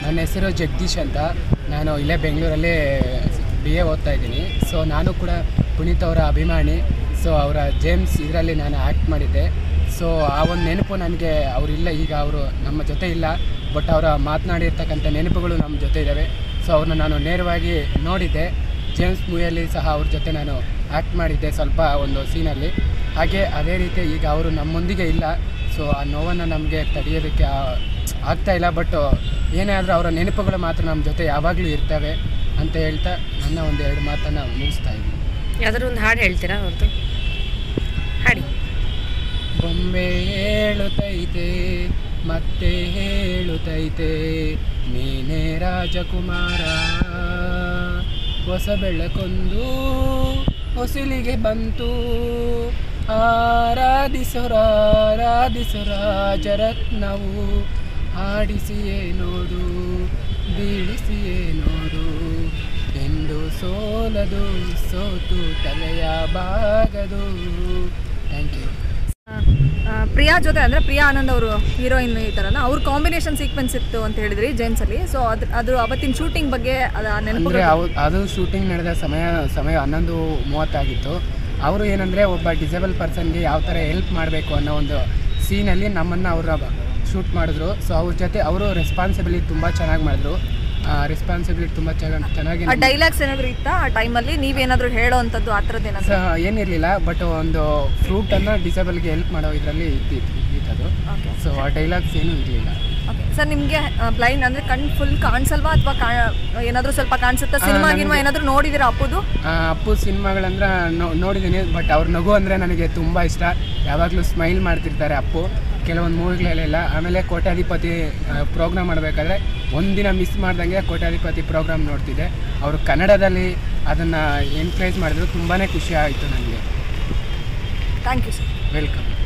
ನನ್ನ ಹೆಸರು ಜಗದೀಶ್ ಅಂತ ನಾನು ಇಲ್ಲೇ ಬೆಂಗಳೂರಲ್ಲಿ ಬಿ ಎ ಓದ್ತಾ ಇದ್ದೀನಿ ಸೊ ನಾನು ಕೂಡ ಪುನೀತ್ ಅವರ ಅಭಿಮಾನಿ ಸೊ ಅವರ ಜೇಮ್ಸ್ ಇದರಲ್ಲಿ ನಾನು ಆ್ಯಕ್ಟ್ ಮಾಡಿದ್ದೆ ಸೊ ಆ ಒಂದು ನೆನಪು ನನಗೆ ಅವರಿಲ್ಲ ಈಗ ಅವರು ನಮ್ಮ ಜೊತೆ ಇಲ್ಲ ಬಟ್ ಅವರ ಮಾತನಾಡಿರ್ತಕ್ಕಂಥ ನೆನಪುಗಳು ನಮ್ಮ ಜೊತೆ ಇದ್ದಾವೆ ಸೊ ಅವ್ರನ್ನ ನಾನು ನೇರವಾಗಿ ನೋಡಿದ್ದೆ ಜೇಮ್ಸ್ ಮೂವಿಯಲ್ಲಿ ಸಹ ಅವ್ರ ಜೊತೆ ನಾನು ಆ್ಯಕ್ಟ್ ಮಾಡಿದ್ದೆ ಸ್ವಲ್ಪ ಒಂದು ಸೀನಲ್ಲಿ ಹಾಗೆ ಅದೇ ರೀತಿ ಈಗ ಅವರು ನಮ್ಮೊಂದಿಗೆ ಇಲ್ಲ ಸೊ ಆ ನೋವನ್ನು ನಮಗೆ ತಡೆಯೋದಕ್ಕೆ ಆ- ಆಗ್ತಾ ಇಲ್ಲ ಬಟ್ ಏನೇ ಆದರೂ ಅವರ ನೆನಪುಗಳು ಮಾತ್ರ ನಮ್ಮ ಜೊತೆ ಯಾವಾಗಲೂ ಇರ್ತವೆ ಅಂತ ಹೇಳ್ತಾ ನನ್ನ ಒಂದು ಎರಡು ಮಾತನ್ನು ಮುಗಿಸ್ತಾ ಇದ್ದೀನಿ ಯಾವ್ದಾದ್ರು ಒಂದು ಹಾಡು ಹೇಳ್ತೀರಾ ಅವ್ರದ್ದು ಹಾಡಿ ಬೊಂಬೆ ಹೇಳುತ್ತೈತೆ ಮತ್ತೆ ಹೇಳುತ್ತೈತೆ ನೀನೇ ರಾಜಕುಮಾರ ಹೊಸ ಬೆಳಕೊಂದು ಹೊಸಲಿಗೆ ಬಂತು ಆರಾಧಿಸೊರಾರಾಧಿಸು ರಾಜರತ್ನವು ಆಡಿಸಿಯೇ ನೋಡು ಬೀಳಿಸಿಯೇ ನೋಡು ಎಂದು ಸೋಲದು ಸೋತು ತಲೆಯ ಬಾಗದು ಥ್ಯಾಂಕ್ ಯು ಆ, ಪ್ರಿಯಾ ಜೊತೆ ಅಂದರೆ ಪ್ರಿಯಾ ಆನಂದ್ ಅವರು ಹೀರೋಯಿನ್ ಇದ್ದಾರಲ್ಲ ಅವ್ರ ಕಾಂಬಿನೇಷನ್ ಸೀಕ್ವೆನ್ಸ್ ಇತ್ತು ಅಂತ ಹೇಳಿದ್ರಿ ಜೇಮ್ಸಲ್ಲಿ ಸೊ ಅದು ಅದು ಅವತ್ತಿನ ಶೂಟಿಂಗ್ ಬಗ್ಗೆ ಅದು ಆ ನೆನಪು ಅಂದರೆ ಅವು ಅದು ಶೂಟಿಂಗ್ ನಡೆದ ಸಮಯ ಸಮಯ ಹನ್ನೊಂದು ಮೂವತ್ತಾಗಿತ್ತು ಅವರು ಏನಂದರೆ ಒಬ್ಬ ಡಿಸೇಬಲ್ ಪರ್ಸನ್ಗೆ ಯಾವ ಥರ ಹೆಲ್ಪ್ ಮಾಡಬೇಕು ಅನ್ನೋ ಒಂದು ಸೀನಲ್ಲಿ ನಮ್ಮನ್ನು ಅವರ ಶೂಟ್ ಮಾಡಿದ್ರು ಸೊ ಅವ್ರ ಜೊತೆ ಅವರು ರೆಸ್ಪಾನ್ಸಿಬಿಲಿಟಿ ತುಂಬ ಚೆನ್ನಾಗಿ ಮಾಡಿದ್ರು ರೆಸ್ಪಾನ್ಸಿಬಿಲಿಟಿ ತುಂಬ ಚೆನ್ನಾಗಿ ಚೆನ್ನಾಗಿ ಆ ಡೈಲಾಗ್ಸ್ ಏನಾದರೂ ಇತ್ತಾ ಆ ಟೈಮಲ್ಲಿ ನೀವೇನಾದರೂ ಹೇಳೋ ಅಂಥದ್ದು ಆ ಥರದ್ದು ಏನಾದರೂ ಸ- ಏನಿರಲಿಲ್ಲ ಬಟ್ ಒಂದು ಫ್ರೂಟನ್ನು ಡಿಸೇಬಲ್ಗೆ ಹೆಲ್ಪ್ ಮಾಡೋ ಇದರಲ್ಲಿ ಇದ್ದಿತ್ತು ಇದ್ದಿತ್ತದು ಓಕೆ ಸೊ ಆ ಡೈಲಾಗ್ಸ್ ಏನೂ ಇರಲಿಲ್ಲ ಓಕೆ ಸರ್ ನಿಮಗೆ ಬ್ಲೈಂಡ್ ಅಂದರೆ ಕಣ್ಣು ಫುಲ್ ಕಾಣಿಸಲ್ವಾ ಅಥವಾ ಕಾ ಏನಾದರೂ ಸ್ವಲ್ಪ ಕಾಣಿಸುತ್ತಾ ಆ, ಸಿನಿಮಾ ನನ್ಗೆ- ಗಿನ್ಮಾ ಏನಾದರೂ ನೋಡಿದ್ದೀರಾ ಅಪ್ಪುದು ಆ, ಅಪ್ಪು ಸಿನಿಮಾಗಳಂದ್ರೆ ನೋ ನೋಡಿದ್ದೀನಿ ಬಟ್ ಅವ್ರ ನಗು ಅಂದರೆ ನನಗೆ ತುಂಬ ಇಷ್ಟ ಯಾವಾಗಲೂ ಸ್ಮೈಲ್ ಮಾಡ್ತಿರ್ತಾರೆ ಅಪ್ಪು ಕೆಲವೊಂದು ಮೂವಿಗಳಲ್ಲೆಲ್ಲ ಆಮೇಲೆ ಕೋಟ್ಯಾಧಿಪತಿ ಪ್ರೋಗ್ರಾಮ್ ಮಾಡಬೇಕಾದ್ರೆ ಒಂದಿನ ಮಿಸ್ ಮಾಡ್ದಂಗೆ ಕೋಟ್ಯಾಧಿಪತಿ ಪ್ರೋಗ್ರಾಮ್ ನೋಡ್ತಿದ್ದೆ ಅವರು ಕನ್ನಡದಲ್ಲಿ ಅದನ್ನು ಎನ್ಕರೇಜ್ ಮಾಡಿದ್ರು ತುಂಬಾ ಖುಷಿ ಆಯಿತು ನನಗೆ ಥ್ಯಾಂಕ್ ಯು ಸರ್ ವೆಲ್ಕಮ್